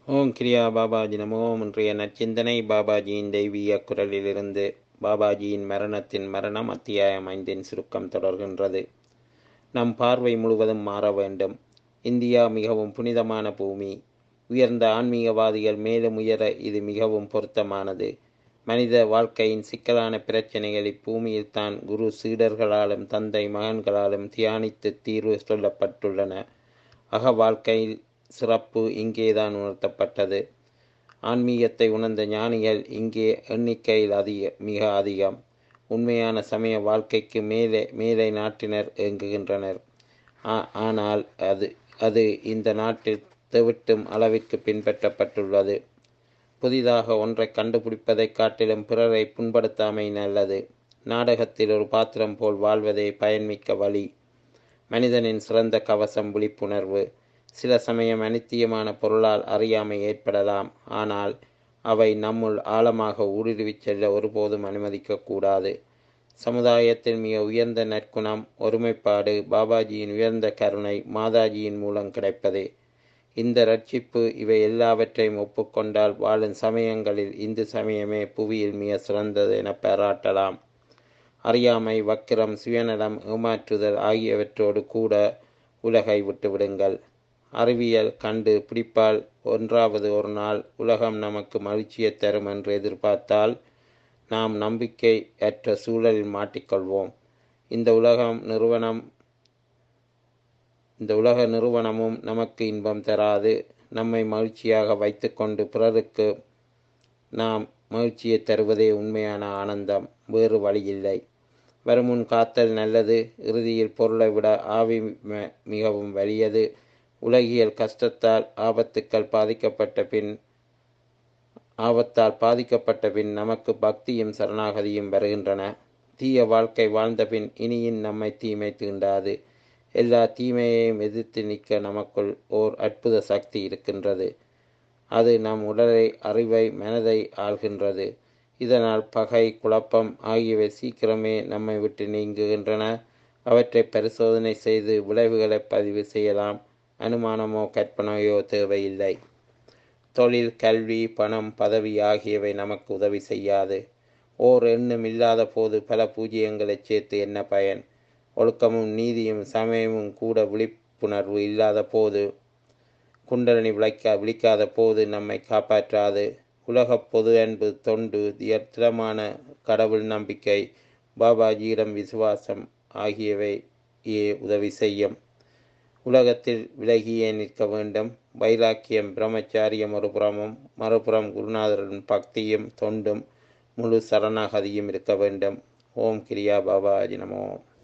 ஓம் கிரியா பாபாஜி நமோ இன்றைய நச்சிந்தனை பாபாஜியின் தெய்வீக குரலிலிருந்து பாபாஜியின் மரணத்தின் மரணம் அத்தியாயம் ஐந்தின் சுருக்கம் தொடர்கின்றது நம் பார்வை முழுவதும் மாற வேண்டும் இந்தியா மிகவும் புனிதமான பூமி உயர்ந்த ஆன்மீகவாதிகள் மேலும் உயர இது மிகவும் பொருத்தமானது மனித வாழ்க்கையின் சிக்கலான பிரச்சனைகள் இப்பூமியில் தான் குரு சீடர்களாலும் தந்தை மகன்களாலும் தியானித்து தீர்வு சொல்லப்பட்டுள்ளன அக வாழ்க்கையில் சிறப்பு இங்கேதான் உணர்த்தப்பட்டது ஆன்மீகத்தை உணர்ந்த ஞானிகள் இங்கே எண்ணிக்கையில் அதிக மிக அதிகம் உண்மையான சமய வாழ்க்கைக்கு மேலே மேலை நாட்டினர் இயங்குகின்றனர் ஆனால் அது அது இந்த நாட்டில் தெவிட்டும் அளவிற்கு பின்பற்றப்பட்டுள்ளது புதிதாக ஒன்றை கண்டுபிடிப்பதை காட்டிலும் பிறரை புண்படுத்தாமை நல்லது நாடகத்தில் ஒரு பாத்திரம் போல் வாழ்வதே பயன்மிக்க வழி மனிதனின் சிறந்த கவசம் விழிப்புணர்வு சில சமயம் அனித்தியமான பொருளால் அறியாமை ஏற்படலாம் ஆனால் அவை நம்முள் ஆழமாக ஊடுருவிச் செல்ல ஒருபோதும் அனுமதிக்கக்கூடாது சமுதாயத்தில் மிக உயர்ந்த நற்குணம் ஒருமைப்பாடு பாபாஜியின் உயர்ந்த கருணை மாதாஜியின் மூலம் கிடைப்பதே இந்த ரட்சிப்பு இவை எல்லாவற்றையும் ஒப்புக்கொண்டால் வாழும் சமயங்களில் இந்து சமயமே புவியில் மிக சிறந்தது என பாராட்டலாம் அறியாமை வக்கிரம் சுயநலம் ஏமாற்றுதல் ஆகியவற்றோடு கூட உலகை விட்டுவிடுங்கள் அறிவியல் கண்டு பிடிப்பால் ஒன்றாவது ஒரு நாள் உலகம் நமக்கு மகிழ்ச்சியை தரும் என்று எதிர்பார்த்தால் நாம் நம்பிக்கை அற்ற சூழலில் மாட்டிக்கொள்வோம் இந்த உலகம் நிறுவனம் இந்த உலக நிறுவனமும் நமக்கு இன்பம் தராது நம்மை மகிழ்ச்சியாக வைத்துக்கொண்டு பிறருக்கு நாம் மகிழ்ச்சியை தருவதே உண்மையான ஆனந்தம் வேறு வழியில்லை வருமுன் காத்தல் நல்லது இறுதியில் பொருளை விட ஆவி மிகவும் வலியது உலகியல் கஷ்டத்தால் ஆபத்துக்கள் பாதிக்கப்பட்ட பின் ஆபத்தால் பாதிக்கப்பட்ட பின் நமக்கு பக்தியும் சரணாகதியும் வருகின்றன தீய வாழ்க்கை வாழ்ந்த பின் இனியும் நம்மை தீமை தீண்டாது எல்லா தீமையையும் எதிர்த்து நிற்க நமக்குள் ஓர் அற்புத சக்தி இருக்கின்றது அது நம் உடலை அறிவை மனதை ஆள்கின்றது இதனால் பகை குழப்பம் ஆகியவை சீக்கிரமே நம்மை விட்டு நீங்குகின்றன அவற்றை பரிசோதனை செய்து விளைவுகளை பதிவு செய்யலாம் அனுமானமோ கற்பனையோ தேவையில்லை தொழில் கல்வி பணம் பதவி ஆகியவை நமக்கு உதவி செய்யாது ஓர் எண்ணம் இல்லாத போது பல பூஜ்ஜியங்களை சேர்த்து என்ன பயன் ஒழுக்கமும் நீதியும் சமயமும் கூட விழிப்புணர்வு இல்லாத போது குண்டலனி விளைக்க விழிக்காத போது நம்மை காப்பாற்றாது உலக பொது அன்பு தொண்டு திடமான கடவுள் நம்பிக்கை பாபாஜியிடம் விசுவாசம் ஆகியவை உதவி செய்யும் உலகத்தில் விலகியே நிற்க வேண்டும் வைராக்கியம் பிரம்மச்சாரியம் ஒரு புறமும் மறுபுறம் குருநாதரின் பக்தியும் தொண்டும் முழு சரணாகதியும் இருக்க வேண்டும் ஓம் கிரியா பாபாஜி நமோ